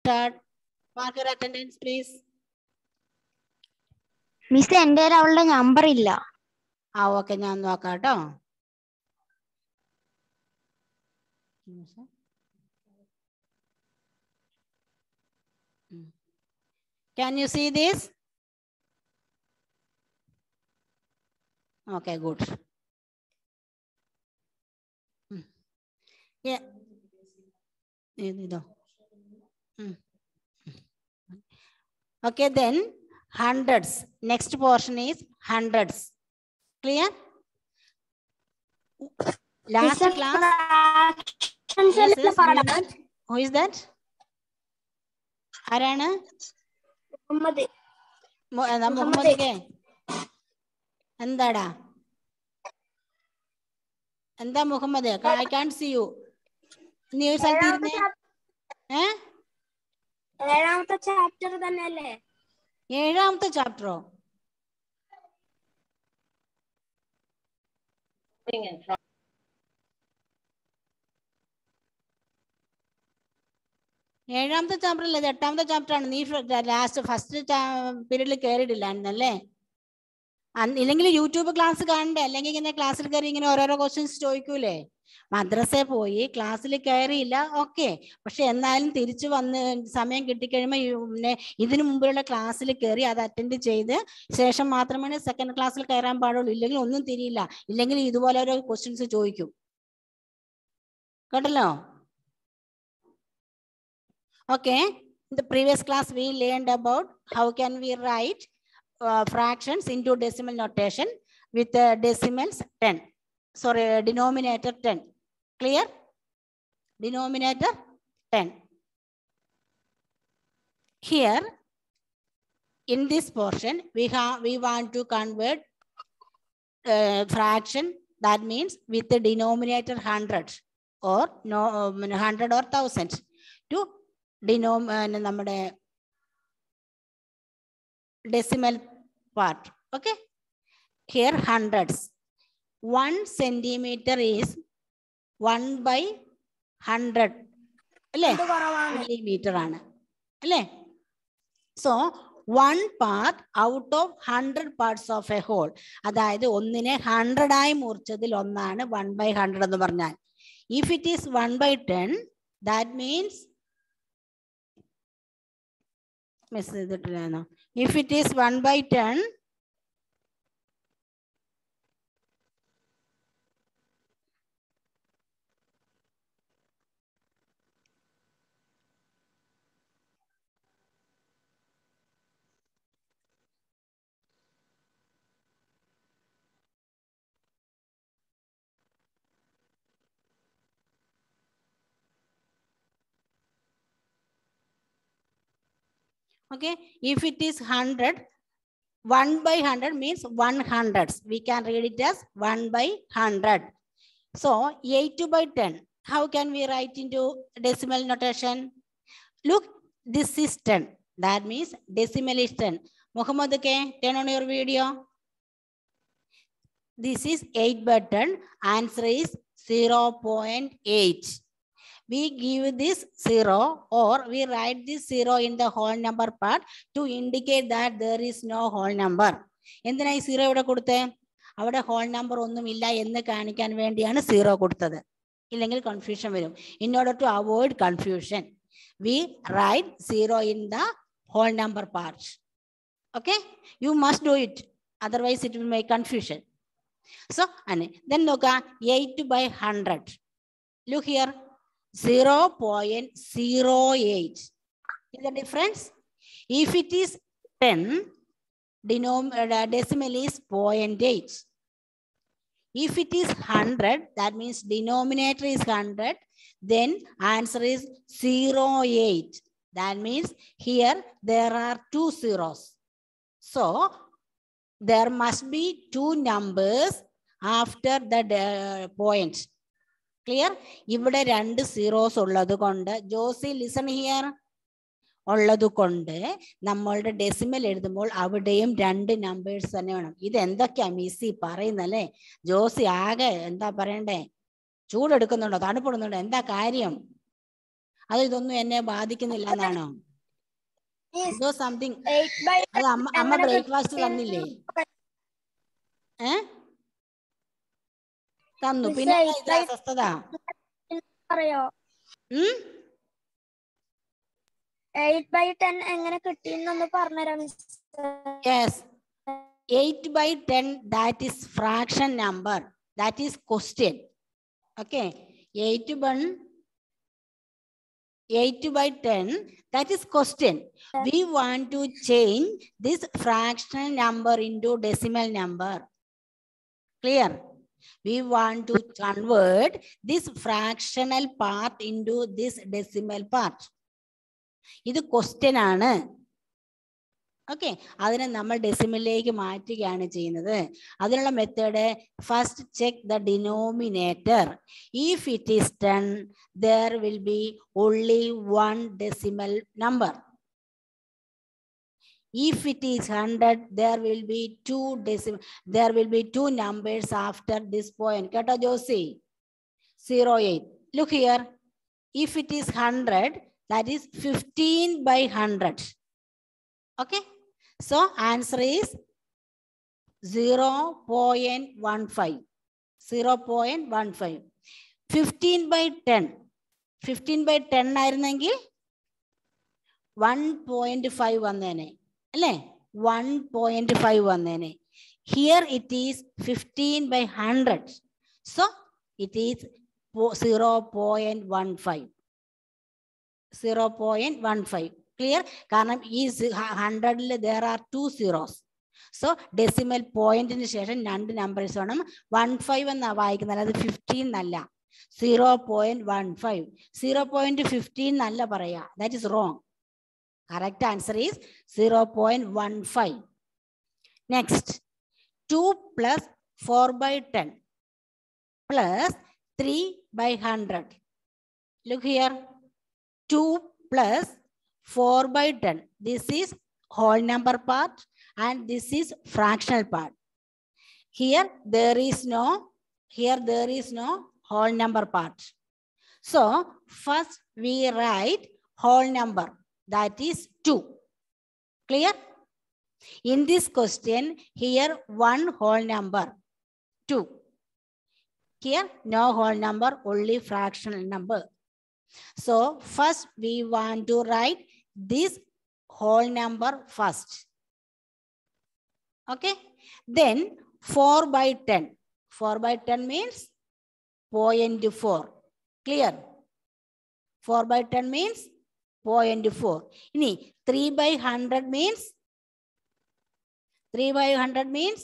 start. Mark your attendance, please. Miss എന്റെ കയ്യിൽ അവളുടെ നമ്പർ ഇല്ല ആ ഓക്കെ ഞാൻ നോക്കാം കേട്ടോ Can you see this? Okay, good. ഉം. Yeah. ഇത് ഇതോ ഉം. Okay, then hundreds. Next portion is hundreds. Clear? Last class. Yes, yes, who is that? Who is that? ആരാണ് മു- എന്താ മുഹമ്മദ് കെ എന്താടാ എന്താ Muhammad I can see you നീ ഒരു സ്ഥലത്ത് ഇരുന്നേ ഏ ഏഴാമത്തെ ചാപ്റ്റർ തന്നെയല്ലേ ഏഴാമത്തെ ചാപ്റ്ററോ ഏഴാമത്തെ ചാപ്റ്റർ അല്ലേ ഇത് എട്ടാമത്തെ ചാപ്റ്റർ ആണ് നീ ലാസ്റ്റ് ഫസ്റ്റ് പീരീഡിൽ കയറിയിട്ടില്ലായിരുന്നല്ലേ അന്ന് ഇല്ലെങ്കിൽ യൂട്യൂബ് ക്ലാസ് കാണണ്ടേ അല്ലെങ്കിൽ ഇങ്ങനെ ക്ലാസ്സിൽ കയറി ഇങ്ങനെ ഓരോരോ ക്വസ്റ്റ്യൻസ് ചോദിക്കൂലേ മദ്രസയിൽ പോയി ക്ലാസ്സിൽ കയറിയില്ല ഓക്കെ പക്ഷെ എന്നാലും തിരിച്ചു വന്ന് സമയം കിട്ടിക്കഴിയുമ്പോൾ ഈ പിന്നെ ഇതിനു മുമ്പുള്ള ക്ലാസ്സിൽ കയറി അത് അറ്റൻഡ് ചെയ്ത് ശേഷം മാത്രമേ സെക്കൻഡ് ക്ലാസ്സിൽ കയറാൻ പാടുള്ളൂ ഇല്ലെങ്കിൽ ഒന്നും തിരിയില്ല ഇല്ലെങ്കിൽ ഇതുപോലെ ഓരോ ക്വസ്റ്റ്യൻസ് ചോദിക്കും കേട്ടല്ലോ Okay, in the previous class we learned about how can we write uh, fractions into decimal notation with uh, decimals 10. Sorry, uh, denominator 10. Clear? Denominator 10. Here, in this portion, we have we want to convert uh, fraction that means with the denominator 100 or no um, 100 or 1000 to ഡിനോം നമ്മുടെ decimal part okay here hundreds one centimetre is one by hundred അല്ലേ millimetre ആണ് അല്ലേ so one part out of hundred parts of a whole അതായത് ഒന്നിനെ hundred ആയി മുറിച്ചതിൽ ഒന്നാണ് one by hundred എന്ന് പറഞ്ഞാൽ if it is one by ten that means miss ചെയ്തിട്ടില്ലായിരുന്നോ if it is one by ten Okay, if it is 100, 1 by 100 means 1 hundreds. We can read it as 1 by 100. So 8 by 10, how can we write into decimal notation? Look, this is 10. That means decimal is 10. Muhammad K, turn on your video. This is 8 by 10. Answer is 0.8 we give this zero or we write this zero in the whole number part to indicate that there is no whole number. എന്തിനാ ഈ zero ഇവിടെ കൊടുത്തേ അവിടെ whole number ഒന്നുമില്ല എന്ന് കാണിക്കാൻ വേണ്ടിയാണ് zero കൊടുത്തത് ഇല്ലെങ്കിൽ കൺഫ്യൂഷൻ വരും in order to avoid confusion we write zero in the whole number part okay you must do it otherwise it will make confusion so അനെ ദെൻ നോക്കാം eight by hundred look here 0.08 is the difference if it is 10 denom uh, decimal is 0.8 if it is 100 that means denominator is 100 then answer is 08 that means here there are two zeros so there must be two numbers after the uh, point clear ഇവിടെ രണ്ട് zeros ഉള്ളത് കൊണ്ട് Josy listen here ഉള്ളത് കൊണ്ട് നമ്മളുടെ decimal എഴുതുമ്പോൾ അവിടെയും രണ്ട് നമ്പേഴ്സ് തന്നെ വേണം ഇത് എന്തൊക്കെയാ മിസ്സി പറയുന്നല്ലേ ജോസി ആകെ എന്താ പറയണ്ടേ ചൂടെടുക്കുന്നുണ്ടോ തണുപ്പെടുന്നുണ്ടോ എന്താ കാര്യം അത് ഇതൊന്നും എന്നെ ബാധിക്കുന്നില്ല എന്നാണോ Miss, ഇതോ സംതിങ് eight by അത് അമ്മ അമ്മ അങ്ങനെ ബ്രേക്ക്ഫാസ്റ്റ് തന്നില്ലേ ഏ തന്നു Miss, പിന്നെ eight ഇത് by- അസ്വസ്ഥത പറയോ ഉം എയ്റ്റ് ബൈ ടെൻ എങ്ങനെ കിട്ടിയെന്നൊന്ന് പറഞ്ഞുതരാം miss yes eight by ten that is fraction number that is question okay eight one eight by ten that is question we want to change this fractional number into decimal number clear we want to convert this fractional part into this decimal part ഇത് question ആണ് okay അതിനെ നമ്മൾ ഡെസിമലിലേക്ക് മാറ്റുകയാണ് ചെയ്യുന്നത് അതിനുള്ള method first check the denominator if it is ten there will be only one decimal number. If it is 100, there will be two decimal, there will be two numbers after this point. Kata Josie, 08. Look here. If it is 100, that is 15 by 100. Okay. So answer is 0.15. 0.15. 15 by 10. 15 by 10 ആയിരുന്നെങ്കിൽ one point five വന്നേനെ അല്ലേ one point five വന്നേനെ here it is fifteen by hundred so it is zero point one five zero point one five clear കാരണം ഈ ഹൺഡ്രഡിൽ there are two zeros so decimal പോയിന്റിന് ശേഷം രണ്ട് നമ്പേഴ്സ് വേണം വൺ ഫൈവ് എന്നാണ് വായിക്കുന്നത് അത് ഫിഫ്റ്റീൻ എന്നല്ല zero point one five zero point fifteen എന്നല്ല പറയാ that is wrong correct answer is zero point one five next two plus four by ten plus three by hundred look here two plus four by ten this is whole number part and this is fractional part. Here there is no, here there is no whole number part. So first we write whole number that is 2. Clear? In this question, here one whole number 2. Here no whole number, only fractional number. So first we want to write this whole number first. Okay. Then 4 by 10. 4 by 10 means 0.4. Clear? 4 by 10 means 0.4. Ini 3 by 100 means 3 by 100 means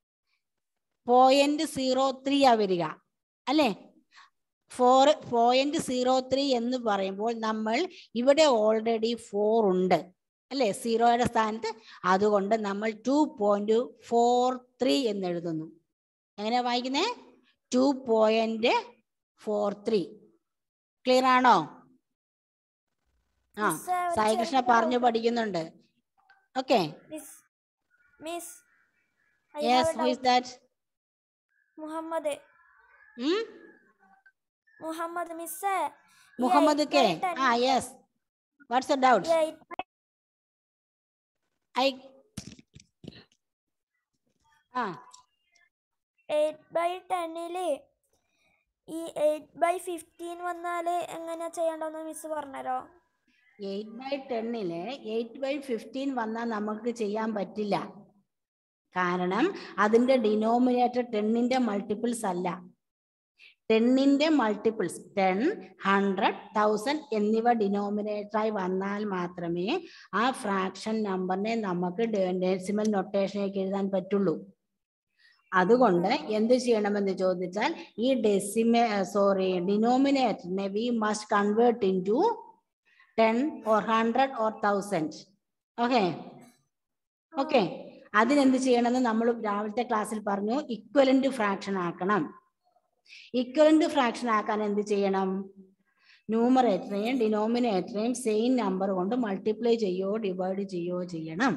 0.03 ആ വരിക അല്ലേ four point zero three എന്ന് പറയുമ്പോൾ നമ്മൾ ഇവിടെ already four ഉണ്ട് അല്ലേ സീറോയുടെ സ്ഥാനത്ത് അതുകൊണ്ട് നമ്മൾ ടു പോയിന്റ് ഫോർ ത്രീ എന്ന് എഴുതുന്നു എങ്ങനെ വായിക്കുന്നേ two point four three clear ആണോ ആ Miss, ഒരു സായികൃഷ്ണ ചെറിയ പറഞ്ഞു പഠിക്കുന്നുണ്ട് okay miss miss yes who is that Muhammad Muhammad മിസ്സേ Muhammad K ah yes what's the doubt I ah eight by ടെന്നില് ഈ എയ്റ്റ് ബൈ ഫിഫ്റ്റീൻ വന്നാല് എങ്ങനെയാ ചെയ്യേണ്ടതെന്ന് മിസ് പറഞ്ഞല്ലോ എയ്റ്റ് ബൈ ടെന്നില് എയ്റ്റ് ബൈ ഫിഫ്റ്റീൻ വന്നാൽ നമുക്ക് ചെയ്യാൻ പറ്റില്ല കാരണം അതിന്റെ ഡിനോമിനേറ്റർ ടെന്നിന്റെ മൾട്ടിപ്പിൾസ് അല്ല ടെന്നിന്റെ മൾട്ടിപ്പിൾസ് ടെൻ ഹൺഡ്രഡ് തൗസൻഡ് എന്നിവ ഡിനോമിനേറ്ററായി വന്നാൽ മാത്രമേ ആ ഫ്രാക്ഷൻ നമ്പറിനെ നമുക്ക് ഡെസിമൽ നൊട്ടേഷനിലേക്ക് എഴുതാൻ പറ്റുള്ളൂ അതുകൊണ്ട് എന്ത് ചെയ്യണമെന്ന് ചോദിച്ചാൽ ഈ ഡെസിമെ സോറി ഡിനോമിനേറ്ററിനെ we must convert into ten or hundred or thousand okay okay അതിനെന്ത് ചെയ്യണമെന്ന് നമ്മൾ രാവിലത്തെ ക്ലാസ്സിൽ പറഞ്ഞു ഇക്വലന്റ് ഫ്രാക്ഷൻ ആക്കണം ഇക്വലന്റ് ഫ്രാക്ഷൻ ആക്കാൻ എന്ത് ചെയ്യണം ന്യൂമറേറ്ററെയും ഡിനോമിനേറ്ററെയും സെയിം നമ്പർ കൊണ്ട് മൾട്ടിപ്ലൈ ചെയ്യോ ഡിവൈഡ് ചെയ്യോ ചെയ്യണം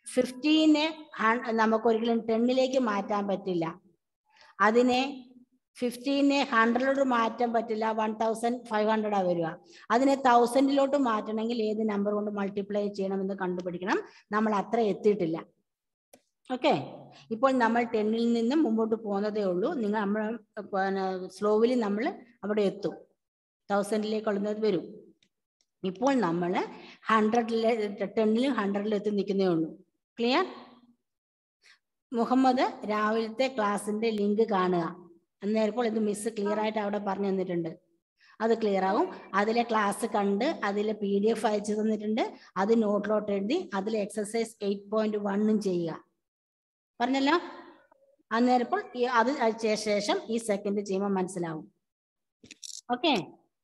ഫിഫ്റ്റീനെ നമുക്ക് ഒരിക്കലും ടെന്നിലേക്ക് മാറ്റാൻ പറ്റില്ല അതിനെ ഫിഫ്റ്റീനെ ഹൺഡ്രഡിലോട്ട് മാറ്റാൻ പറ്റില്ല വൺ തൗസൻഡ് ഫൈവ് ഹൺഡ്രഡാ വരിക അതിനെ തൗസൻഡിലോട്ട് മാറ്റണമെങ്കിൽ ഏത് നമ്പർ കൊണ്ട് മൾട്ടിപ്ലൈ ചെയ്യണമെന്ന് കണ്ടുപിടിക്കണം നമ്മൾ അത്ര എത്തിയിട്ടില്ല ഓക്കെ ഇപ്പോൾ നമ്മൾ ടെന്നിൽ നിന്നും മുമ്പോട്ട് പോകുന്നതേ ഉള്ളൂ നിങ്ങൾ നമ്മൾ പിന്നെ സ്ലോവിലി നമ്മൾ അവിടെ എത്തും തൗസൻഡിലേക്കുള്ളത് വരും ഇപ്പോൾ നമ്മൾ ഹൺഡ്രഡിലെ ടെന്നിലും ഹൺഡ്രഡിലും എത്തി നിൽക്കുന്നേ ഉള്ളൂ ക്ലിയർ മുഹമ്മദ് രാവിലത്തെ ക്ലാസ്സിന്റെ ലിങ്ക് കാണുക അന്നേരപ്പോൾ ഇത് മിസ് ക്ലിയർ ആയിട്ട് അവിടെ പറഞ്ഞു തന്നിട്ടുണ്ട് അത് ക്ലിയർ ആവും അതിലെ ക്ലാസ് കണ്ട് അതിലെ പി ഡി എഫ് അയച്ചു തന്നിട്ടുണ്ട് അത് നോട്ടിലോട്ട് എഴുതി അതിലെ എക്സസൈസ് എയ്റ്റ് പോയിന്റ് വണ്ണും ചെയ്യുക പറഞ്ഞല്ലോ അന്നേരപ്പോൾ ഈ അത് അയച്ച ശേഷം ഈ സെക്കൻഡ് ചെയ്യുമ്പോൾ മനസ്സിലാവും okay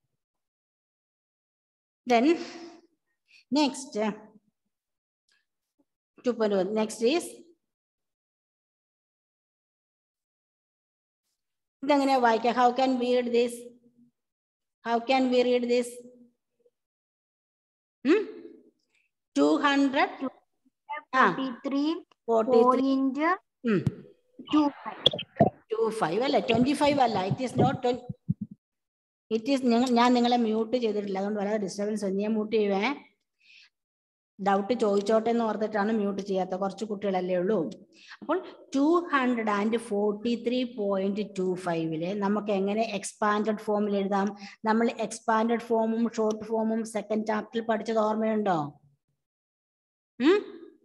then next two point next is ഇതെങ്ങനെയാ വായിക്കാം how can we read this how can we read this two hundred ah three forty three point two five two five അല്ല ട്വന്റി ഫൈവ് അല്ല it is not it is നിങ്ങൾ ഞാൻ നിങ്ങളെ mute ചെയ്തിട്ടില്ല അതുകൊണ്ട് വളരെ ഡിസ്റ്റർബൻസ് ഞാൻ മ്യൂട്ട് ചെയ്യുവേ ഡൗട്ട് ചോദിച്ചോട്ടെ എന്ന് ഓർത്തിട്ടാണ് മ്യൂട്ട് ചെയ്യാത്ത കുറച്ച് കുട്ടികളല്ലേ ഉള്ളൂ അപ്പോൾ two hundred and forty three point two ഫൈവില് നമുക്ക് എങ്ങനെ എക്സ്പാൻഡഡ് ഫോമിൽ എഴുതാം നമ്മൾ എക്സ്പാൻഡഡ് ഫോമും ഷോർട്ട് ഫോമും സെക്കൻഡ് ചാപ്റ്ററിൽ പഠിച്ചത് ഓർമ്മയുണ്ടോ ഉം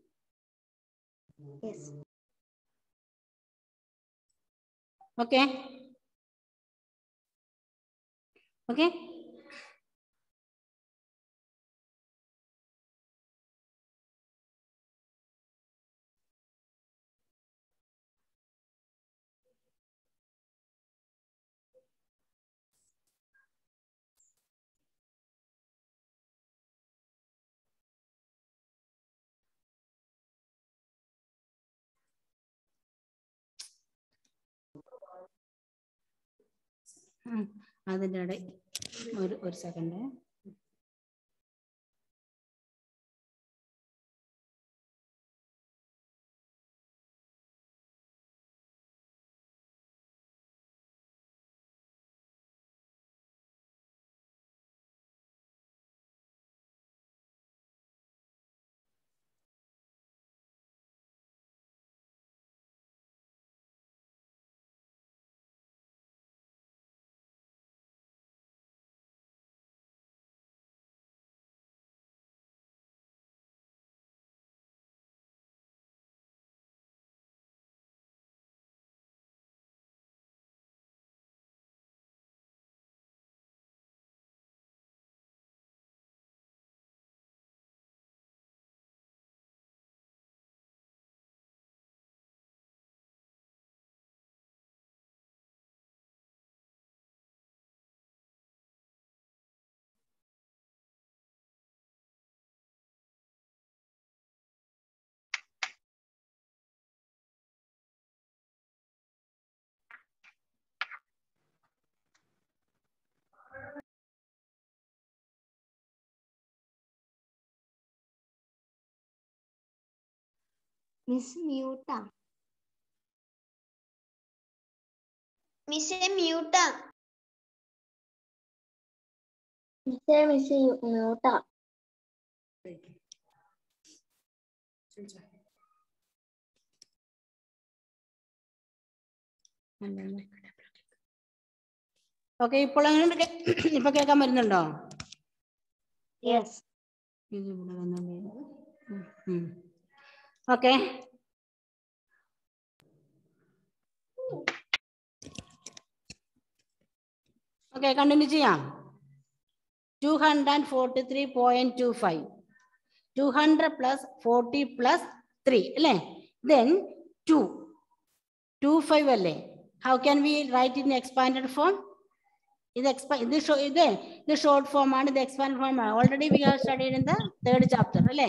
ഓക്കെ ഓക്കെ അതിൻ്റെ ഇടയിൽ ഒരു ഒരു സെക്കൻഡ് മിസ് മ്യൂട്ടാ മിസ്സേ മ്യൂട്ടാ മിസ്സേ മിസ് മ്യൂട്ടാ ഓക്കെ ഇപ്പോൾ അങ്ങനെ കേ- ഇപ്പൊ കേൾക്കാൻ വരുന്നുണ്ടോ യെസ് ഇത് ഇവിടെ വന്നോണ്ടേ ഓക്കെ ഓക്കെ കണ്ടിന്യൂ ചെയ്യാം two hundred and forty three point two five two hundred plus forty plus three അല്ലേ ദെൻ ടു ടു ഫൈവ് അല്ലേ how can we write in expanded form ഇത് എക്സ്പാ ഇത് ഷോ ഇത് ഇത് ഷോർട്ട് ഫോം ആണ് ഇത് എക്സ്പാൻഡ് ഫോം ആണ് already we have studied in the third chapter അല്ലേ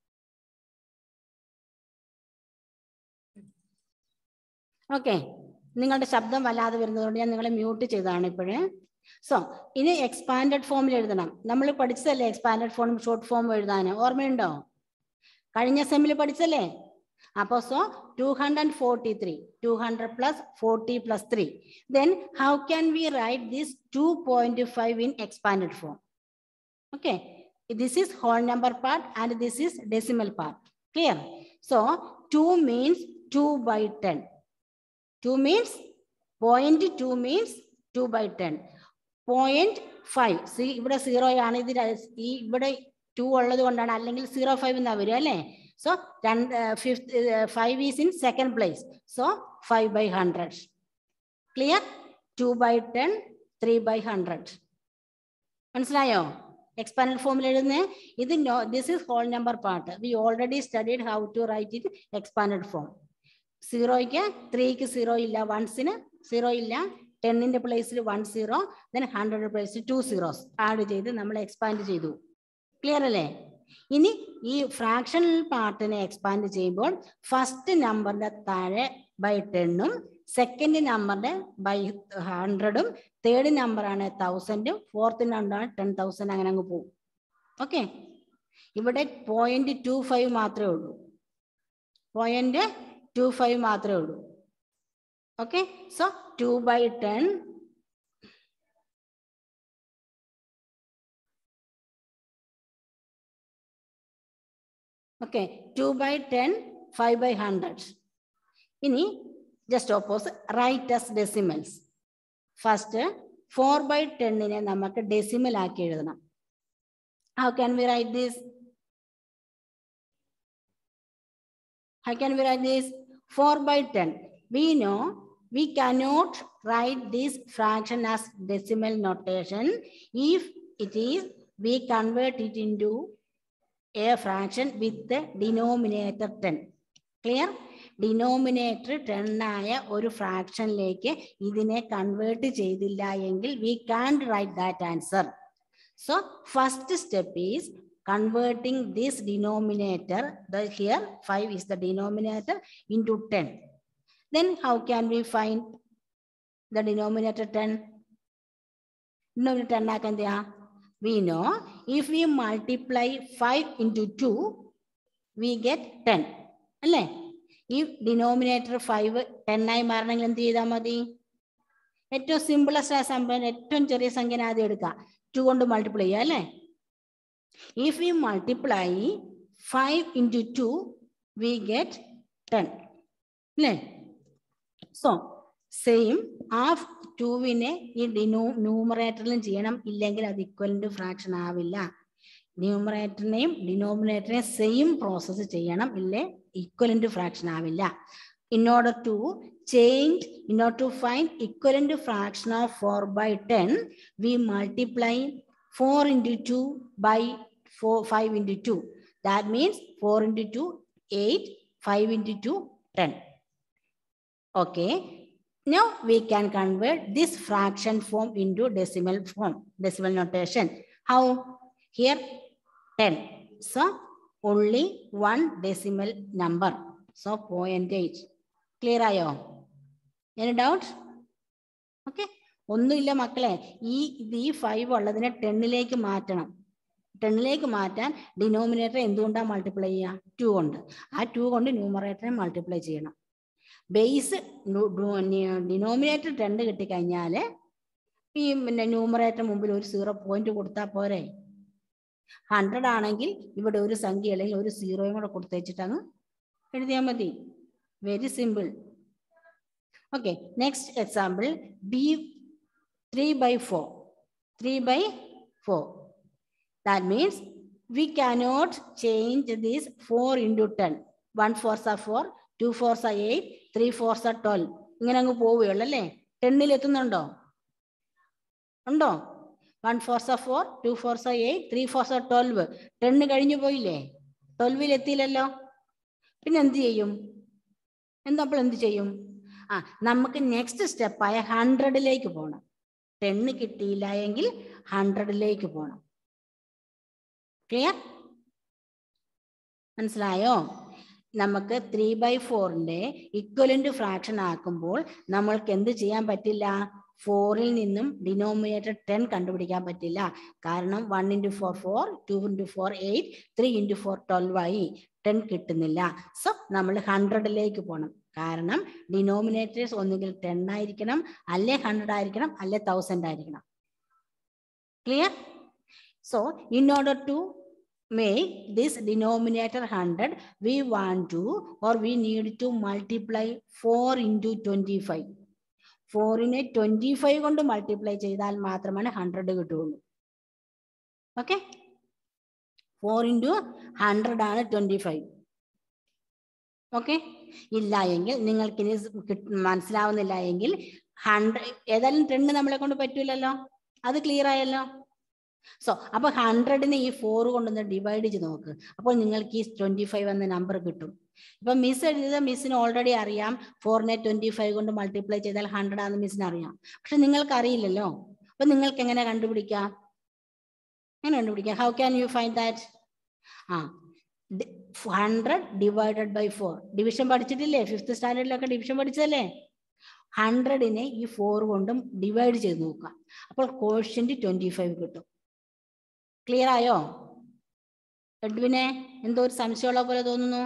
ഓക്കെ നിങ്ങളുടെ ശബ്ദം വല്ലാതെ വരുന്നതുകൊണ്ട് ഞാൻ നിങ്ങളെ മ്യൂട്ട് ചെയ്തതാണ് ഇപ്പോഴേ സോ ഇനി എക്സ്പാൻഡഡ് ഫോമിൽ എഴുതണം നമ്മൾ പഠിച്ചതല്ലേ എക്സ്പാൻഡഡ് ഫോം ഷോർട്ട് ഫോം എഴുതാൻ ഓർമ്മയുണ്ടോ കഴിഞ്ഞ സെമ്മിൽ പഠിച്ചല്ലേ അപ്പോൾ so two hundred forty three two hundred plus forty plus three then how can we write this two point five in expanded form okay this is whole number part and this is decimal part clear so two means two by ten two means point two means two by ten point five see ഇവിടെ zero ആണ് ഇത് ഈ ഇവിടെ to ഉള്ളത് കൊണ്ടാണ് അല്ലെങ്കിൽ zero five എന്നാ വരിക അല്ലേ സോ രണ്ട് fifth five is in second place so five by hundred clear two by ten three by hundred മനസ്സിലായോ എക്സ്പാൻഡ് ഫോമിൽ എഴുതുന്നേ ഇത് no this is whole number part we already studied how to write it expand form സീറോയ്ക്ക് ത്രീക്ക് zero ഇല്ല വൺസിന് zero ഇല്ല ടെന്നിന്റെ പ്ലേസിൽ വൺ സീറോ ദെൻ ഹൺഡ്രഡ് പ്ലേസിൽ ടു സീറോസ് ആഡ് ചെയ്ത് നമ്മൾ എക്സ്പാൻഡ് ചെയ്തു ക്ലിയർ അല്ലേ ഇനി ഈ ഫ്രാക്ഷണൽ പാർട്ടിനെ എക്സ്പാൻഡ് ചെയ്യുമ്പോൾ ഫസ്റ്റ് നമ്പറിന്റെ താഴെ ബൈ ടെണ്ണും സെക്കൻഡ് നമ്പറിന്റെ ബൈ ഹൺഡ്രഡും തേർഡ് നമ്പറാണ് തൗസൻഡും ഫോർത്ത് നമ്പറാണ് ടെൻ തൗസൻഡ് അങ്ങനെ അങ്ങ് പോകും ഓക്കെ ഇവിടെ പോയിന്റ് ടു ഫൈവ് മാത്രമേ ഉള്ളൂ പോയിന്റ് ടു ഫൈവ് മാത്രമേ ഉള്ളൂ okay so two by ten okay two by ten five by hundred ഇനി just oppose write as decimals first four by ടെന്നിനെ നമുക്ക് ഡെസിമൽ ആക്കി എഴുതണം how can we write this how can we write this four by ten we know we cannot write this fraction as decimal notation if it is we convert it into a fraction with the denominator 10 clear denominator ten ആയ ഒരു ഫ്രാക്ഷനിലേക്ക് ഇതിനെ convert ചെയ്തില്ല എങ്കിൽ we can write that answer so first step is converting this denominator here five is the denominator into ten then how can we find the denominator 10 denominator 10 ആക്കാൻ ചെയ്യാ we know if we multiply 5 into 2 we get 10 അല്ലേ ഈ denominator five ten ആയി മാറണമെങ്കിൽ എന്ത് ചെയ്താൽ മതി ഏറ്റവും സിമ്പിളസ്റ്റ് ആയ സംഭവം ഏറ്റവും ചെറിയ സംഖ്യ ആദ്യം എടുക്കുക ടു കൊണ്ട് മൾട്ടിപ്ലൈ ചെയ്യുക അല്ലേ if we multiply five into two we get ten അല്ലേ സോ സെയിം ആ ടൂവിനെ ഈ ഡിനോ ന്യൂമറേറ്ററിലും ചെയ്യണം ഇല്ലെങ്കിൽ അത് ഇക്വലന്റ് ഫ്രാക്ഷൻ ആവില്ല ന്യൂമറേറ്ററിനെയും ഡിനോമിനേറ്ററിനെയും സെയിം പ്രോസസ്സ് ചെയ്യണം ഇല്ലേ ഇക്വലന്റ് ഫ്രാക്ഷൻ ആവില്ല in order to change in order to find equivalent fraction of four by ten we multiply four into two by four five into two that means four into two eight five into two ten Okay, now we can convert this fraction form into decimal form, decimal notation. How? Here 10. So only one decimal number. So 0.8. Clear ആയോ? Any doubt? Okay. ഒന്നുമില്ല മക്കളെ ഈ ഇത് ഈ five ഉള്ളതിനെ ടെന്നിലേക്ക് മാറ്റണം ടെന്നിലേക്ക് മാറ്റാൻ denominator എന്തുകൊണ്ടാണ് മൾട്ടിപ്ലൈ ചെയ്യുക ടു കൊണ്ട് ആ ടു കൊണ്ട് ന്യൂമറേറ്ററെ മൾട്ടിപ്ലൈ ചെയ്യണം ബേസ് ഡിനോമിനേറ്റർ രണ്ട് കിട്ടിക്കഴിഞ്ഞാൽ ഈ പിന്നെ ന്യൂമറേറ്റർ മുമ്പിൽ ഒരു സീറോ പോയിന്റ് കൊടുത്താൽ പോരെ ഹൺഡ്രഡ് ആണെങ്കിൽ ഇവിടെ ഒരു സംഖ്യ അല്ലെങ്കിൽ ഒരു സീറോയും കൂടെ കൊടുത്തേച്ചിട്ട് അങ്ങ് എഴുതിയാൽ മതി very simple okay next example B three by four three by four that means we cannot change this four into ten one fours are four two fours are eight three fours are twelve ഇങ്ങനെ അങ്ങ് പോവുകയുള്ളൂ അല്ലേ ടെന്നിൽ എത്തുന്നുണ്ടോ ഉണ്ടോ one fours are four two fours are eight three fours are twelve ടെന്ന് കഴിഞ്ഞു പോയില്ലേ ട്വൽവിൽ എത്തിയില്ലല്ലോ പിന്നെ എന്ത് ചെയ്യും എന്തപ്പോൾ എന്ത് ചെയ്യും ആ നമുക്ക് നെക്സ്റ്റ് സ്റ്റെപ്പായ ഹൺഡ്രഡിലേക്ക് പോകണം ടെന്ന് കിട്ടിയില്ല എങ്കിൽ ഹൺഡ്രഡിലേക്ക് പോകണം ക്ലിയർ മനസ്സിലായോ നമുക്ക് ത്രീ ബൈ ഫോറിന്റെ ഇക്വലന്റ് ഫ്രാക്ഷൻ ആക്കുമ്പോൾ നമ്മൾക്ക് എന്ത് ചെയ്യാൻ പറ്റില്ല ഫോറിൽ നിന്നും ഡിനോമിനേറ്റർ ടെൻ കണ്ടുപിടിക്കാൻ പറ്റില്ല കാരണം one into four four two into four eight three into four twelve ആയി ടെൻ കിട്ടുന്നില്ല സോ നമ്മൾ ഹൺഡ്രഡിലേക്ക് പോകണം കാരണം ഡിനോമിനേറ്റേഴ്സ് ഒന്നുകിൽ ടെൻ ആയിരിക്കണം അല്ലെ ഹൺഡ്രഡ് ആയിരിക്കണം അല്ലെ തൗസൻഡ് ആയിരിക്കണം clear so in order to make this denominator 100 we want to or we need to multiply 4 into 25 ഫോറിനെ ട്വന്റി ഫൈവ് കൊണ്ട് മൾട്ടിപ്ലൈ ചെയ്താൽ മാത്രമാണ് ഹൺഡ്രഡ് കിട്ടുകയുള്ളൂ ഓക്കെ ഫോർ ഇൻറ്റു ഹൺഡ്രഡ് ആണ് ട്വന്റി ഫൈവ് ഓക്കെ ഇല്ല എങ്കിൽ നിങ്ങൾക്ക് ഇനി മനസ്സിലാവുന്നില്ല എങ്കിൽ ഹൺഡ്രഡ് ഏതായാലും ടെണ്ണ് നമ്മളെ കൊണ്ട് പറ്റൂലല്ലോ അത് ക്ലിയർ ആയല്ലോ സോ അപ്പൊ ഹൺഡ്രഡിനെ ഈ ഫോർ കൊണ്ടൊന്ന് ഡിവൈഡ് ചെയ്ത് നോക്ക് അപ്പോൾ നിങ്ങൾക്ക് ഈ ട്വന്റി ഫൈവ് എന്ന നമ്പർ കിട്ടും ഇപ്പൊ മിസ് എഴുതിയത് മിസ്സിന് ഓൾറെഡി അറിയാം ഫോറിനെ ട്വന്റി ഫൈവ് കൊണ്ട് മൾട്ടിപ്ലൈ ചെയ്താൽ ഹൺഡ്രഡ് ആണെന്ന് മിസ്സിന് അറിയാം പക്ഷെ നിങ്ങൾക്ക് അറിയില്ലല്ലോ അപ്പൊ നിങ്ങൾക്ക് എങ്ങനെ കണ്ടുപിടിക്കാം എങ്ങനെ കണ്ടുപിടിക്കാം how can you find that ah hundred divided by four division പഠിച്ചിട്ടില്ലേ ഫിഫ്ത്ത് സ്റ്റാൻഡേർഡിലൊക്കെ ഡിവിഷൻ പഠിച്ചതല്ലേ ഹൺഡ്രഡിനെ ഈ ഫോർ കൊണ്ടും ഡിവൈഡ് ചെയ്ത് നോക്കുക അപ്പോൾ കോഷ്യന്റ് ട്വന്റി ഫൈവ് കിട്ടും ക്ലിയർ ആയോ എഡ്വിനെ എന്തോ ഒരു സംശയമുള്ള പോലെ തോന്നുന്നു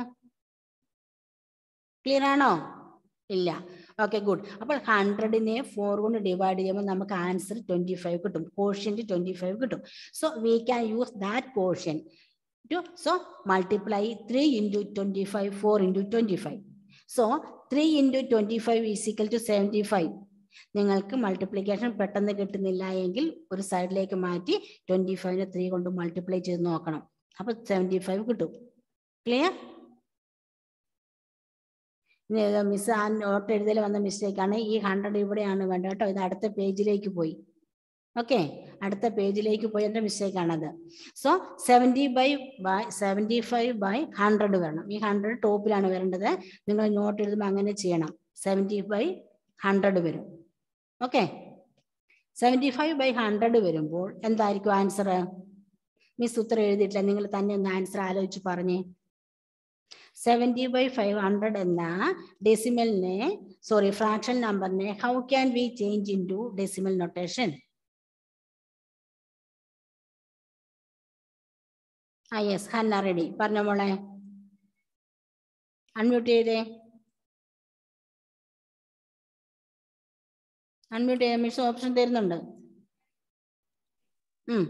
ക്ലിയർ ആണോ ഇല്ല ഓക്കെ ഗുഡ് അപ്പോൾ ഹൺഡ്രഡിനെ ഫോർ കൊണ്ട് ഡിവൈഡ് ചെയ്യുമ്പോൾ നമുക്ക് ആൻസർ ട്വന്റി ഫൈവ് കിട്ടും കോഷ്യന്റ് ട്വന്റി ഫൈവ് കിട്ടും so we can use that quotient to so multiply three into twenty five four into twenty five so three into twenty five is equal to seventy five നിങ്ങൾക്ക് multiplication പെട്ടെന്ന് കിട്ടുന്നില്ല എങ്കിൽ ഒരു സൈഡിലേക്ക് മാറ്റി twenty ഫൈവിനെ three കൊണ്ട് മൾട്ടിപ്ലൈ ചെയ്ത് നോക്കണം അപ്പൊ സെവൻറ്റി ഫൈവ് കിട്ടും ക്ലിയർ ഇനി മിസ് ആ നോട്ട് എഴുതൽ വന്ന മിസ്റ്റേക്ക് ആണ് ഈ ഹൺഡ്രഡ് ഇവിടെയാണ് വേണ്ടത് കേട്ടോ ഇത് അടുത്ത പേജിലേക്ക് പോയി ഓക്കെ അടുത്ത പേജിലേക്ക് പോയി എൻ്റെ മിസ്റ്റേക്ക് ആണത് so seventy by by seventy five by hundred വരണം ഈ ഹൺഡ്രഡ് ടോപ്പിലാണ് വരേണ്ടത് നിങ്ങൾ നോട്ട് എഴുതുമ്പോൾ അങ്ങനെ ചെയ്യണം സെവൻറ്റി ബൈ ഹൺഡ്രഡ് വരും okay seventy five by hundred വരുമ്പോൾ എന്തായിരിക്കും ആൻസർ മിസ് ഉത്തരം എഴുതിയിട്ടില്ല നിങ്ങൾ തന്നെ ഒന്ന് ആൻസർ ആലോചിച്ച് പറഞ്ഞേ സെവൻറ്റി ബൈ ഫൈവ് ഹൺഡ്രഡ് എന്ന ഡെസിമലിനെ സോറി ഫ്രാക്ഷൻ നമ്പറിനെ how can we change into decimal notation ah yes Hanna ready പറഞ്ഞ മോളെ അൺമ്യൂട്ട് ചെയ്തേ അൺമ്യൂട്ട് ചെയ്യാൻ മിസ് ഓപ്ഷൻ തരുന്നുണ്ട് ഉം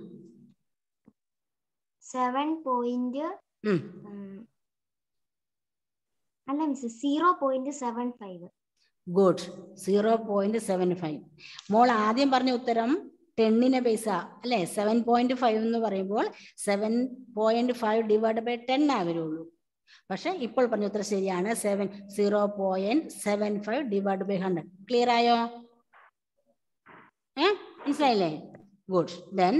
സെവൻ പോയിന്റ് ഉം അല്ല miss zero point seven five good zero point seven five മോൾ ആദ്യം പറഞ്ഞ ഉത്തരം ടെന്നിനെ പൈസ അല്ലെ സെവൻ പോയിന്റ് ഫൈവ് എന്ന് പറയുമ്പോൾ seven point five divide by ten ആ വരുള്ളൂ പക്ഷെ ഇപ്പോൾ പറഞ്ഞ ഉത്തരം ശരിയാണ് seven zero point seven five divide by hundred clear ആയോ ഏ മനസ്സിലായില്ലേ good then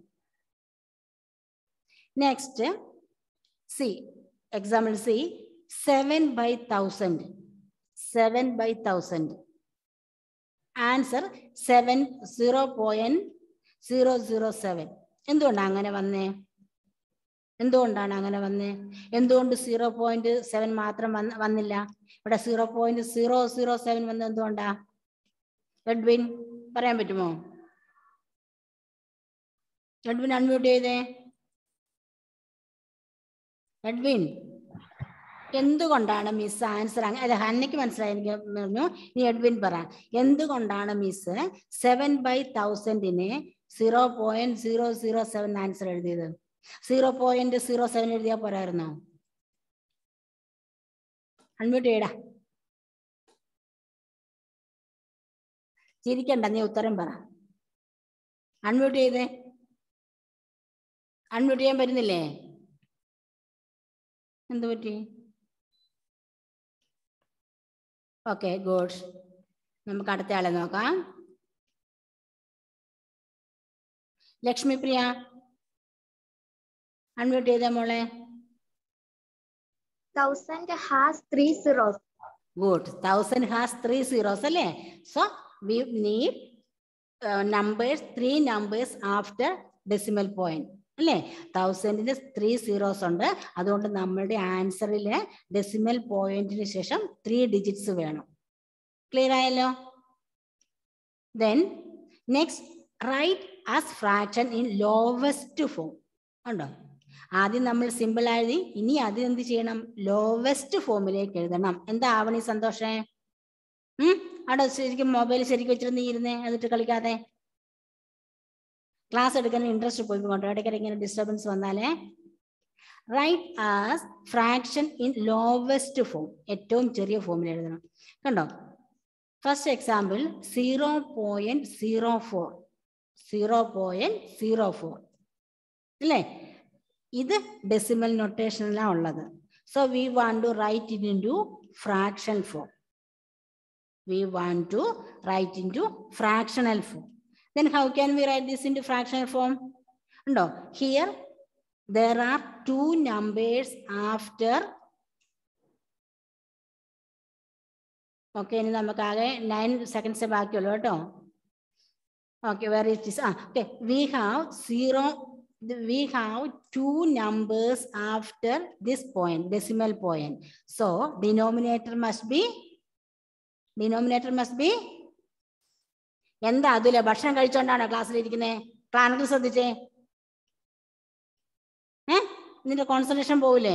next C example C seven by thousand seven by thousand answer seven zero point zero zero seven എന്തുകൊണ്ടാണ് അങ്ങനെ വന്നേ എന്തുകൊണ്ടാണ് അങ്ങനെ വന്നേ എന്തുകൊണ്ട് സീറോ പോയിന്റ് സെവൻ മാത്രം വന്ന് വന്നില്ല ഇവിടെ zero point zero zero seven വന്നത് എന്തുകൊണ്ടാ എഡ്വിൻ പറയാൻ പറ്റുമോ എഡ്വിൻ അൺമ്യൂട്ട് ചെയ്തേ എഡ്വിൻ എന്തുകൊണ്ടാണ് മിസ് ആൻസർ അല്ല ഹന്നയ്ക്ക് മനസ്സിലായി എനിക്ക് പറഞ്ഞു നീ എഡ്വിൻ പറ എന്തുകൊണ്ടാണ് മിസ് സെവൻ ബൈ തൗസൻഡിനെ zero point zero zero seven answer എഴുതിയത് സീറോ പോയിന്റ് സീറോ സെവൻ എഴുതിയാൽ പോരായിരുന്നോ അൺമ്യൂട്ട് ചെയ്യടാ ചിരിക്കണ്ട നീ ഉത്തരം പറ അൺമ്യൂട്ട് ചെയ്തേ അൺമ്യൂട്ട് ചെയ്യാൻ പറ്റുന്നില്ലേ എന്ത് പറ്റി ഓക്കെ ഗുഡ് നമുക്ക് അടുത്ത ആളെ നോക്കാം ലക്ഷ്മി പ്രിയ അൺമ്യൂട്ട് ചെയ്തേ മോളെ thousand has three zeros good thousand has three zeros അല്ലേ so we need numbers three numbers after decimal point അല്ലേ തൗസൻഡിന് ത്രീ സീറോസ് ഉണ്ട് അതുകൊണ്ട് നമ്മളുടെ ആൻസറിൽ ഡെസിമൽ പോയിന്റിന് ശേഷം ത്രീ ഡിജിറ്റ്സ് വേണം ക്ലിയർ ആയല്ലോ then next write as fraction in lowest form ഉണ്ടോ ആദ്യം നമ്മൾ സിമ്പിൾ എഴുതി ഇനി അതിനെന്ത് ചെയ്യണം ലോവസ്റ്റ് ഫോമിലേക്ക് എഴുതണം എന്താ ആവണി സന്തോഷേ ഉം അവിടെ ശരിക്കും മൊബൈൽ ശരിക്കും വെച്ചിട്ട് നീ ഇരുന്നേ എന്നിട്ട് കളിക്കാതെ ക്ലാസ് എടുക്കാൻ ഇൻട്രസ്റ്റ് പോയി കൊണ്ട് ഇടയ്ക്കിടെ ഇങ്ങനെ ഡിസ്റ്റർബൻസ് വന്നാലേ write as fraction in lowest form ഏറ്റവും ചെറിയ ഫോമിൽ എഴുതണം കണ്ടോ first example zero point zero four zero point zero four അല്ലേ ഇത് ഡെസിമൽ നൊട്ടേഷനിലാണ് ഉള്ളത് so we want to write in into fraction form we want to write into fractional form then how can we write this into fractional form ഉണ്ടോ here there are two numbers after okay ഇനി നമുക്ക് ആകെ nine seconds ബാക്കിയുള്ളൂ കേട്ടോ okay വേറെ it is ah okay we have zero we have two numbers after this point decimal point so denominator must be denominator must be എന്താ അതിലെ ഭക്ഷണം കഴിച്ചോണ്ടാണോ ക്ലാസ്സിലിരിക്കുന്നത് ക്ലാനൊക്കെ ശ്രദ്ധിച്ചേ ഏ നിന്റെ കോൺസെൻട്രേഷൻ പോവില്ലേ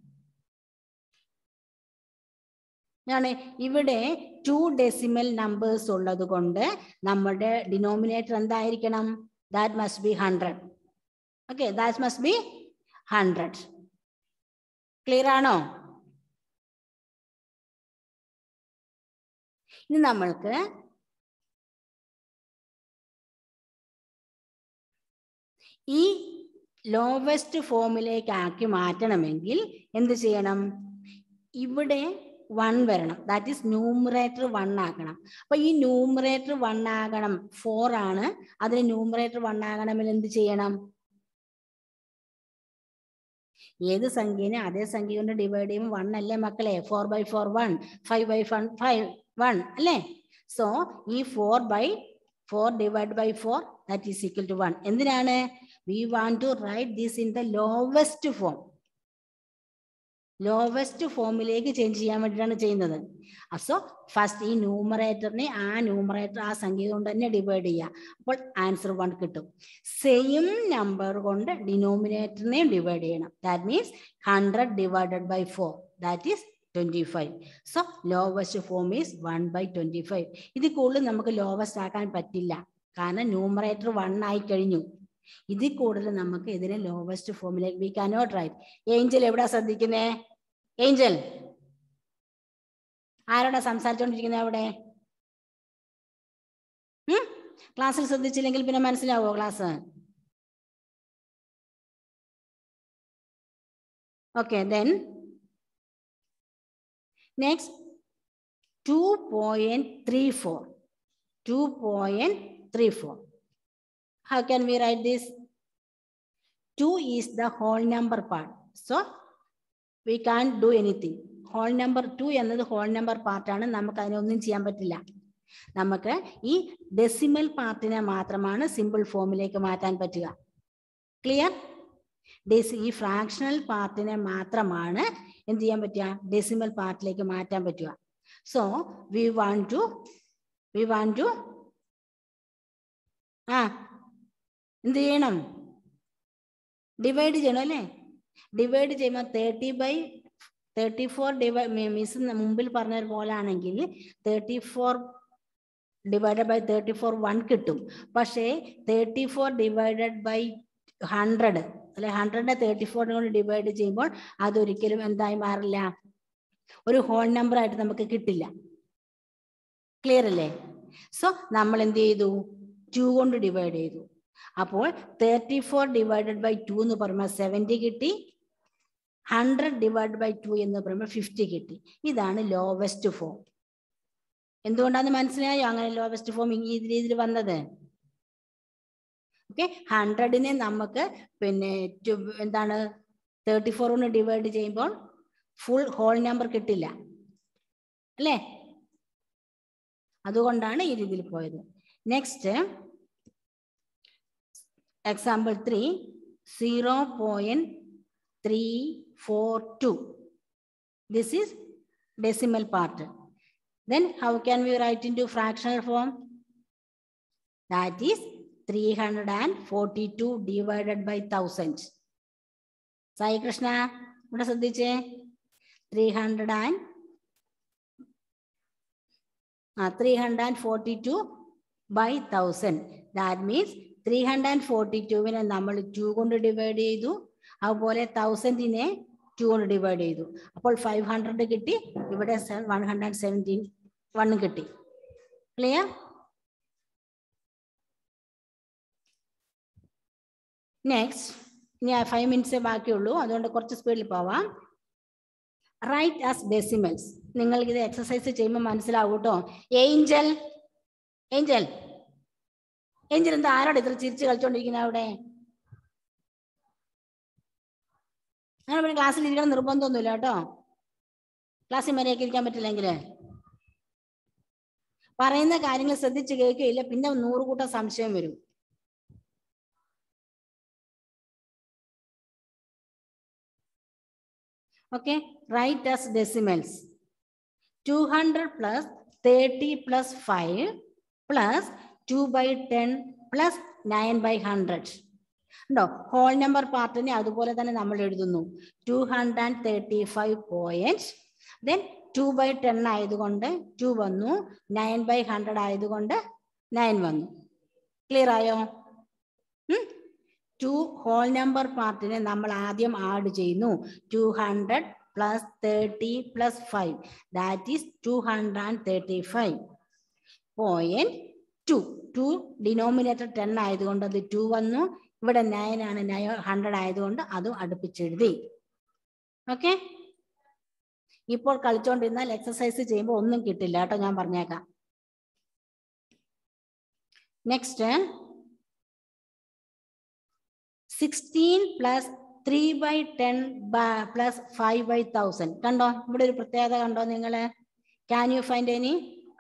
ഞാൻ ഇവിടെ ടു ഡെസിമൽ നമ്പേഴ്സ് ഉള്ളത് കൊണ്ട് നമ്മുടെ ഡിനോമിനേറ്റർ എന്തായിരിക്കണം that must be hundred okay that must be hundred clear ആണോ ഇനി നമ്മൾക്ക് ഈ ലോവസ്റ്റ് ഫോമിലേക്ക് ആക്കി മാറ്റണമെങ്കിൽ എന്ത് ചെയ്യണം ഇവിടെ വൺ വരണം ദാറ്റ് ഈസ് ന്യൂമറേറ്റർ വൺ ആക്കണം അപ്പൊ ഈ ന്യൂമറേറ്റർ വൺ ആകണം ഫോർ ആണ് അതിന് ന്യൂമറേറ്റർ വൺ ആകണമെങ്കിൽ എന്ത് ചെയ്യണം ഏത് സംഖ്യനെ അതേ സംഖ്യ കൊണ്ട് ഡിവൈഡ് ചെയ്യുമ്പോൾ വൺ അല്ലേ മക്കളെ four by four one five by one five one അല്ലേ സോ ഈ four by four divide by four that is equal to one എന്തിനാണ് we want to write this in the lowest form lowest ഫോമിലേക്ക് change ചെയ്യാൻ വേണ്ടിയിട്ടാണ് ചെയ്യുന്നത് so first ഈ ന്യൂമറേറ്ററിനെ ആ numerator ആ സംഖ്യ കൊണ്ട് തന്നെ ഡിവൈഡ് ചെയ്യുക അപ്പോൾ ആൻസർ വൺ കിട്ടും സെയിം നമ്പർ കൊണ്ട് ഡിനോമിനേറ്ററിനെയും ഡിവൈഡ് ചെയ്യണം that means hundred divided by four that is twenty five so lowest form is one by twenty five ഇത് കൂടുതൽ നമുക്ക് ലോവസ്റ്റ് ആക്കാൻ പറ്റില്ല കാരണം ന്യൂമറേറ്റർ വൺ ആയി കഴിഞ്ഞു ഇതിൽ കൂടുതൽ നമുക്ക് ഇതിനെ ലോവസ്റ്റ് ഫോമിലേക്ക് വി കനോട്ട് റൈറ്റ് ഏഞ്ചൽ എവിടാ ശ്രദ്ധിക്കുന്നേ ഏഞ്ചൽ ആരോടാ സംസാരിച്ചോണ്ടിരിക്കുന്നത് അവിടെ ക്ലാസ്സിൽ ശ്രദ്ധിച്ചില്ലെങ്കിൽ പിന്നെ മനസ്സിലാവോ class okay then next two point three four two point three four how can we write this 2 is the whole number part so we can't do anything whole number 2 എന്നത് whole number part ആണ് നമുക്ക് അതിനൊന്നും ചെയ്യാൻ പറ്റില്ല നമുക്ക് ഈ decimal പാർട്ടിനെ മാത്രമാണ് simple ഫോമിലേക്ക് മാറ്റാൻ പറ്റുക ക്ലിയർ ഡെസി ഈ ഫ്രാക്ഷണൽ പാർട്ടിനെ മാത്രമാണ് എന്ത് ചെയ്യാൻ പറ്റുക ഡെസിമൽ പാർട്ടിലേക്ക് മാറ്റാൻ പറ്റുക so we want to we want to ah എന്ത് ചെയ്യണം ഡിവൈഡ് ചെയ്യണം അല്ലേ ഡിവൈഡ് ചെയ്യുമ്പോൾ തേർട്ടി ബൈ തേർട്ടി ഫോർ ഡിവൈ മിസ് മുമ്പിൽ പറഞ്ഞ പോലെ ആണെങ്കിൽ thirty four divided by thirty four one കിട്ടും പക്ഷേ thirty four divided by hundred അല്ലെ ഹൺഡ്രഡിനെ തേർട്ടി ഫോറിനെ കൊണ്ട് ഡിവൈഡ് ചെയ്യുമ്പോൾ അതൊരിക്കലും എന്തായി മാറില്ല ഒരു ഹോൾ നമ്പർ ആയിട്ട് നമുക്ക് കിട്ടില്ല ക്ലിയർ അല്ലേ സോ നമ്മൾ എന്ത് ചെയ്തു ടു കൊണ്ട് ഡിവൈഡ് ചെയ്തു അപ്പോൾ thirty four divided by two എന്ന് പറയുമ്പോൾ സെവൻറ്റി കിട്ടി ഹൺഡ്രഡ് ഡിവൈഡ് ബൈ ടു എന്ന് പറയുമ്പോൾ ഫിഫ്റ്റി കിട്ടി ഇതാണ് ലോവസ്റ്റ് ഫോം എന്തുകൊണ്ടാന്ന് മനസ്സിലായോ അങ്ങനെ ലോവസ്റ്റ് ഫോം ഈ രീതിയിൽ വന്നത് ഓക്കെ ഹൺഡ്രഡിനെ നമുക്ക് പിന്നെ എന്താണ് തേർട്ടി ഫോർ കൊണ്ട് ഡിവൈഡ് ചെയ്യുമ്പോൾ ഫുൾ ഹോൾ നമ്പർ കിട്ടില്ല അല്ലേ അതുകൊണ്ടാണ് ഈ രീതിയിൽ പോയത് next example three zero point three four two this is decimal part then how can we write into fractional form that is 342 divided by 1000 Sai Krishna ഇവിടെ ശ്രദ്ധിച്ചേ three hundred and ah three hundred and forty two by thousand that means three hundred and forty ടുവിനെ നമ്മൾ two കൊണ്ട് divide ചെയ്തു അതുപോലെ തൗസൻഡിനെ to കൊണ്ട് divide ചെയ്തു അപ്പോൾ ഫൈവ് ഹൺഡ്രഡ് കിട്ടി ഇവിടെ വൺ ഹൺഡ്രഡ് സെവൻറ്റീൻ വണ്ണും കിട്ടി ക്ലിയർ നെക്സ്റ്റ് ഇനി ഫൈവ് മിനിറ്റ്സേ ബാക്കിയുള്ളൂ അതുകൊണ്ട് കുറച്ച് സ്പീഡിൽ പോവാം റൈറ്റ് ആസ് ഡെസിമൽസ് നിങ്ങൾക്ക് ഇത് എക്സസൈസ് ചെയ്യുമ്പോൾ മനസ്സിലാവും കേട്ടോ ഏഞ്ചൽ ഏഞ്ചൽ ഏഞ്ചൽ എന്താ ആരോട് ഇത്ര ചിരിച്ച് കളിച്ചോണ്ടിരിക്കുന്നത് അവിടെ അങ്ങനെ പിന്നെ ക്ലാസ്സിൽ ഇരിക്കണം നിർബന്ധമൊന്നുമില്ല കേട്ടോ ക്ലാസ്സിൽ മര്യാദയ്ക്ക് ഇരിക്കാൻ പറ്റില്ലെങ്കിൽ പറയുന്ന കാര്യങ്ങൾ ശ്രദ്ധിച്ച് കേൾക്കുകയില്ല പിന്നെ നൂറ് കൂട്ടം സംശയം വരും okay write as decimals 200 plus 30 plus 5 plus 2 by 10 plus 9 by 100 ഉണ്ടോ ഹോൾ നമ്പർ പാർട്ടിനെ അതുപോലെ തന്നെ നമ്മൾ എഴുതുന്നു two hundred and thirty five point then two by ten ആയതുകൊണ്ട് ടു വന്നു നയൻ ബൈ ഹൺഡ്രഡ് ആയതുകൊണ്ട് നയൻ വന്നു ക്ലിയർ ആയോ ടു ഹോൾ നമ്പർ പാർട്ടിനെ നമ്മൾ ആദ്യം ആഡ് ചെയ്യുന്നു two hundred plus thirty plus five that is two hundred and thirty five point two two denominator ten ആയതുകൊണ്ട് അത് ടു വന്നു ഇവിടെ നയൻ ആണ് നയൻ ഹൺഡ്രഡ് ആയതുകൊണ്ട് അതും അടുപ്പിച്ചെഴുതി ഓക്കെ ഇപ്പോൾ കളിച്ചോണ്ടിരുന്നാൽ എക്സസൈസ് ചെയ്യുമ്പോൾ ഒന്നും കിട്ടില്ല കേട്ടോ ഞാൻ പറഞ്ഞേക്കാം next sixteen plus three by ten plus five by thousand കണ്ടോ ഇവിടെ ഒരു പ്രത്യേകത കണ്ടോ നിങ്ങൾ can you find any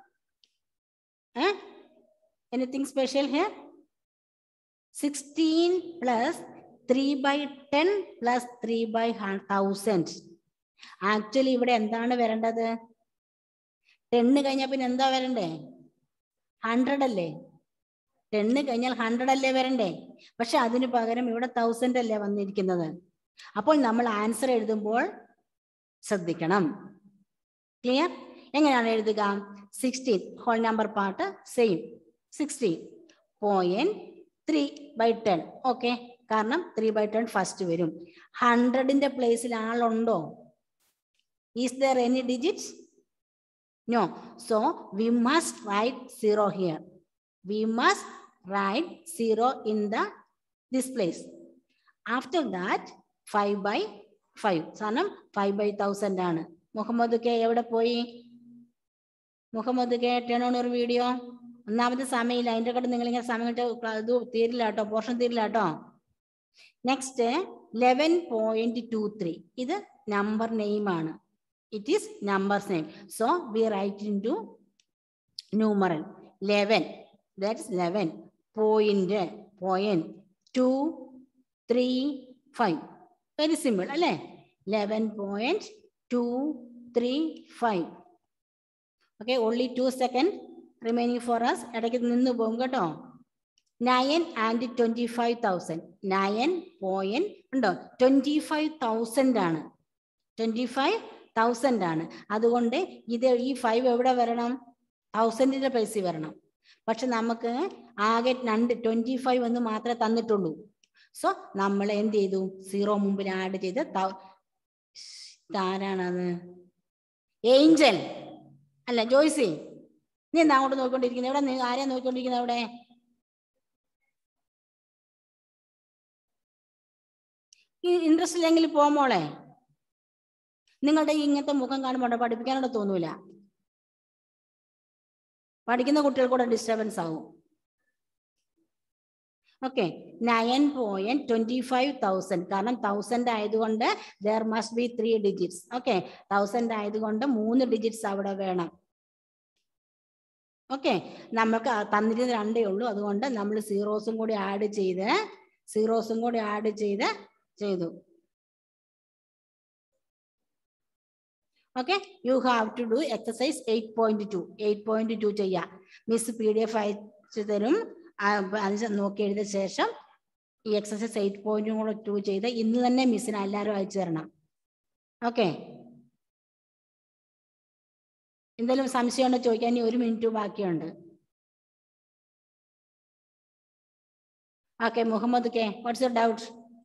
anything special here sixteen plus three by ten plus three by thousand actually ഇവിടെ എന്താണ് വരേണ്ടത് ടെന്ന് കഴിഞ്ഞാൽ പിന്നെ എന്താ വരണ്ടേ ഹൺഡ്രഡ് അല്ലേ ടെന്ന് കഴിഞ്ഞാൽ ഹൺഡ്രഡ് അല്ലേ വരണ്ടേ പക്ഷെ അതിന് പകരം ഇവിടെ തൗസൻഡ് അല്ലേ വന്നിരിക്കുന്നത് അപ്പോൾ നമ്മൾ ആൻസർ എഴുതുമ്പോൾ ശ്രദ്ധിക്കണം ക്ലിയർ എങ്ങനെയാണ് എഴുതുക sixteen whole number part same sixteen point three by ten okay കാരണം ത്രീ ബൈ ടെൻ ഫസ്റ്റ് വരും ഹൺഡ്രഡിന്റെ പ്ലേസിൽ ആളുണ്ടോ is there any digits no so we must write zero here we must write 0 in the this place after that 5 by 5 സാധനം 5 by 1000 ആണ് Muhammad K എവിടെ പോയി Muhammad K turn on ഒരു വീഡിയോ ഒന്നാമത്തെ സമയമില്ല അതിന്റെ കൂടെ നിങ്ങൾ ഇങ്ങനെ സമയം ഇത് തീരില്ല കേട്ടോ പോർഷൻ തീരില്ല കേട്ടോ next eleven point two three ഇത് നമ്പർ നെയിം ആണ് it is numbers name so we write into numeral eleven that's 11 point point 2 3 5 very simple അല്ലേ 11.235 okay only 2 seconds remaining for us ഇടയ്ക്ക് നിന്ന് പോകും കേട്ടോ nine and twenty five thousand nine point ഉണ്ടോ twenty five thousand ആണ് twenty five thousand ആണ് അതുകൊണ്ട് ഇത് ഈ ഫൈവ് എവിടെ വരണം തൗസൻഡിന്റെ പ്ലേസിൽ വരണം പക്ഷെ നമുക്ക് ആകെ രണ്ട് ട്വന്റി ഫൈവ് എന്ന് മാത്രമേ തന്നിട്ടുള്ളൂ സോ നമ്മൾ എന്ത് ചെയ്തു സീറോ മുമ്പിൽ ആഡ് ചെയ്ത് ആരാണത് ഏഞ്ചൽ അല്ല ജോയ്സി നീ എന്താ അങ്ങോട്ട് നോക്കിക്കൊണ്ടിരിക്കുന്നത് എവിടെ നീ ആരെയാ നോക്കിക്കൊണ്ടിരിക്കുന്നത് അവിടെ ഈ ഇൻട്രസ്റ്റ് ഇല്ലെങ്കിൽ പോമോളെ നിങ്ങളുടെ ഈ ഇങ്ങനത്തെ മുഖം കാണുമ്പോൾ പഠിപ്പിക്കാനോട് തോന്നൂല പഠിക്കുന്ന കുട്ടികൾ കൂടെ ഡിസ്റ്റർബൻസ് ആവും okay nine point twenty five thousand കാരണം തൗസൻഡ് ആയതുകൊണ്ട് there must be three digits okay thousand ആയതുകൊണ്ട് മൂന്ന് ഡിജിറ്റ്സ് അവിടെ വേണം ഓക്കെ നമുക്ക് തന്നിരുന്ന രണ്ടേ ഉള്ളൂ അതുകൊണ്ട് നമ്മൾ സീറോസും കൂടി ആഡ് ചെയ്ത് സീറോസും കൂടി ആഡ് ചെയ്ത് ചെയ്തു okay you have to do exercise eight point two eight point two ചെയ്യാം മിസ് പി ഡി എഫ് അയച്ചു തരും ആ, അത് നോക്കി എഴുതിയ ശേഷം ഈ എക്സസൈസ് എയ്റ്റ് പോയിന്റും കൂടെ ടു ചെയ്ത് ഇന്ന് തന്നെ മിസ്സിന് എല്ലാവരും അയച്ചു തരണം ഓക്കെ എന്തെങ്കിലും സംശയം ഉണ്ടോ ചോദിക്കാൻ ഇനി ഒരു മിനിറ്റ് ബാക്കിയുണ്ട് okay Muhammad K what's your doubt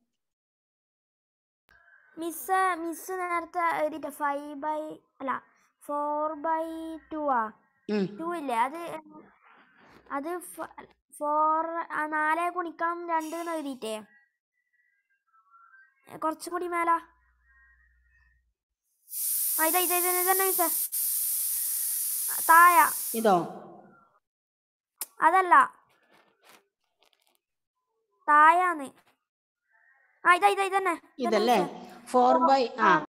miss miss നേരത്തെ എഴുതിയിട്ട് ഫൈവ് ബൈ അല്ല ഫോർ ബൈ ടു ആ ടു ഇല്ലേ അത് അത് ഫോർ നാല് ഗുണിക്കണം രണ്ട് എന്ന് എഴുതിയിട്ടേ എ, കുറച്ചും കൂടി മേല ആ ഇതാ ഇതാ ഇതാ ഇതന്നെ മിസ്സേ താഴ ഇതോ അതല്ല താഴാന്ന് ആ ഇതാ ഇതാ ഇതന്നെ ഇതന്നെ ഇതല്ലേ മിസ്സേ. ഫോർ ബൈ ആ